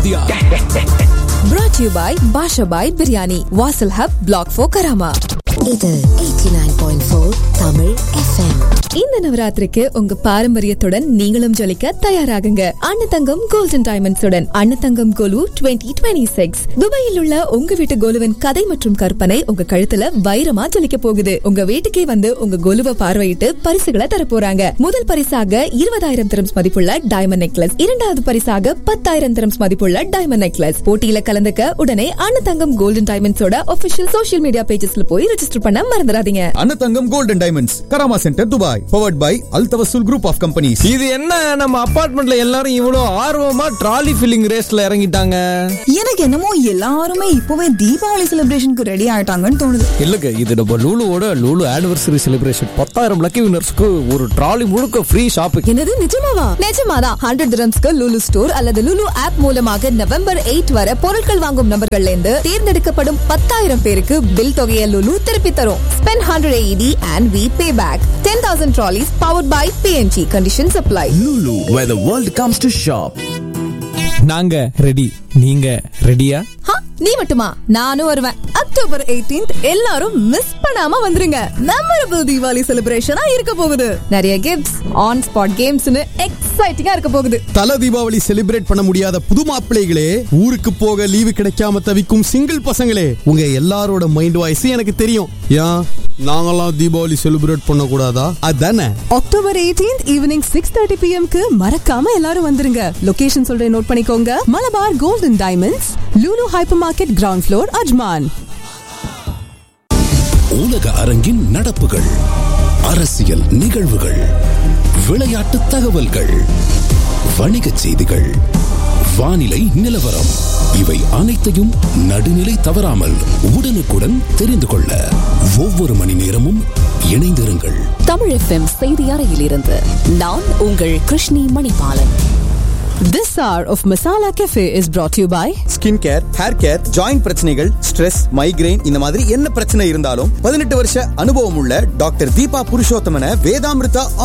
brought to you by Basha Bhai biryani வாசல் hub black four Karama இது 89.4 Tamil FM இந்த நவராத்திரிக்கு உங்க பாரம்பரியத்துடன் நீங்களும் ஜொலிக்க தயாராகுங்க அன்னதங்கம் கோல்டன் டைமண்ட்ஸுடன் அன்னதங்கம் கோலு 2026 சிக்ஸ் துபாயில் உள்ள உங்க வீட்டு கோலுவின் கதை மற்றும் கற்பனை உங்க கழுத்துல வைரமா ஜொலிக்க போகுது உங்க வீட்டுக்கே வந்து உங்க கோலுவை பார்வையிட்டு பரிசுகளை தர போறாங்க முதல் பரிசாக இருபதாயிரம் திரம்ஸ் மதிப்புள்ள டைமண்ட் நெக்லஸ் இரண்டாவது பரிசாக பத்தாயிரம் திரம்ஸ் மதிப்புள்ள டைமண்ட் நெக்லஸ் போட்டியில கலந்துக்க உடனே அன்னதங்கம் கோல்டன் டைமண்ட்ஸோட ஒபிஷியல் சோஷியல் மீடியா பேஜஸ்ல போய் ரெஜிஸ்டர் பண்ண மறந்துடாதீங்க அன்னதங்கம் golden diamonds Karama centre Dubai powered by அல்தவசுல் குரூப் ஆஃப் கம்பெனிஸ் இது என்ன நம்ம அபார்ட்மெண்ட்ல எல்லாரும் இவ்வளவு ஆர்வமா ட்ராலி ஃபில்லிங் ரேஸ்ல இறங்கிட்டாங்க எனக்கு என்னமோ எல்லாருமே இப்பவே தீபாவளி செலிப்ரேஷனுக்கு ரெடி ஆயிட்டாங்கன்னு தோணுது இல்லங்க இது நம்ம லூலுவோட லூலு ஆனிவர்சரி செலிப்ரேஷன் பத்தாயிரம் லக்கி வினர்ஸ்க்கு ஒரு ட்ராலி முழுக்க ஃப்ரீ ஷாப்பிங் என்னது நிஜமாவா நிஜமாதான் ஹண்ட்ரட் திரம்ஸ்க்கு லுலு ஸ்டோர் அல்லது லுலு ஆப் மூலமாக நவம்பர் எயிட் வரை பொருட்கள் வாங்கும் நபர்கள்ல இருந்து தேர்ந்தெடுக்கப்படும் பத்தாயிரம் பேருக்கு பில் தொகையை லுலு திருப்பி தரும் spend hundred AED and we pay back ten thousand trolleys powered by PNG condition apply Lulu, where the world comes to shop. நாங்க ரெடி நீங்க ரெடியா நீ மட்டுமா நானும் வருவேன் அக்டோபர் 18th எல்லாரும் மிஸ் பண்ணாம வந்துருங்க மெமரபிள் தீபாவளி செலிப்ரேஷனா இருக்க போகுது நிறைய கிஃப்ட்ஸ் ஆன் ஸ்பாட் கேம்ஸ்னு எக்ஸைட்டிங்கா இருக்க போகுது தல தீபாவளி செலிப்ரேட் பண்ண முடியாத புது மாப்பிள்ளைகளே ஊருக்கு போக லீவு கிடைக்காம தவிக்கும் சிங்கிள் பசங்களே உங்க எல்லாரோட மைண்ட் வாய்ஸ் எனக்கு தெரியும் ஏன் நாங்கெல்லாம் தீபாவளி செலிப்ரேட் பண்ண கூடாதா அதானே October 18th evening six thirty பிஎம்க்கு மறக்காம எல்லாரும் வந்துருங்க லொகேஷன் சொல்றேன் நோட் பண்ணிக்கோங்க Malabar golden diamonds Lulu hypermarket ground floor Ajman உலக அரங்கின் நடப்புகள் அரசியல் நிகழ்வுகள் விளையாட்டு தகவல்கள் வணிகச் செய்திகள் வானிலை நிலவரம் இவை அனைத்தையும் நடுநிலை தவறாமல் உடனுக்குடன் தெரிந்து கொள்ள ஒவ்வொரு மணி நேரமும் இணைந்திருங்கள் தமிழ் எஃப்எம் செய்தி அறையிலிருந்து நான் உங்கள் Krishni Manibalan this hour of Masala cafe is brought you by skin care hair care joint பிரச்சனைகள் ஸ்ட்ரெஸ் மைக்ரைன் இந்த மாதிரி என்ன பிரச்சனை இருந்தாலும் பதினெட்டு வருஷ அனுபவம் உள்ள டாக்டர் தீபா புருஷோத்தமன வேதாமிருதா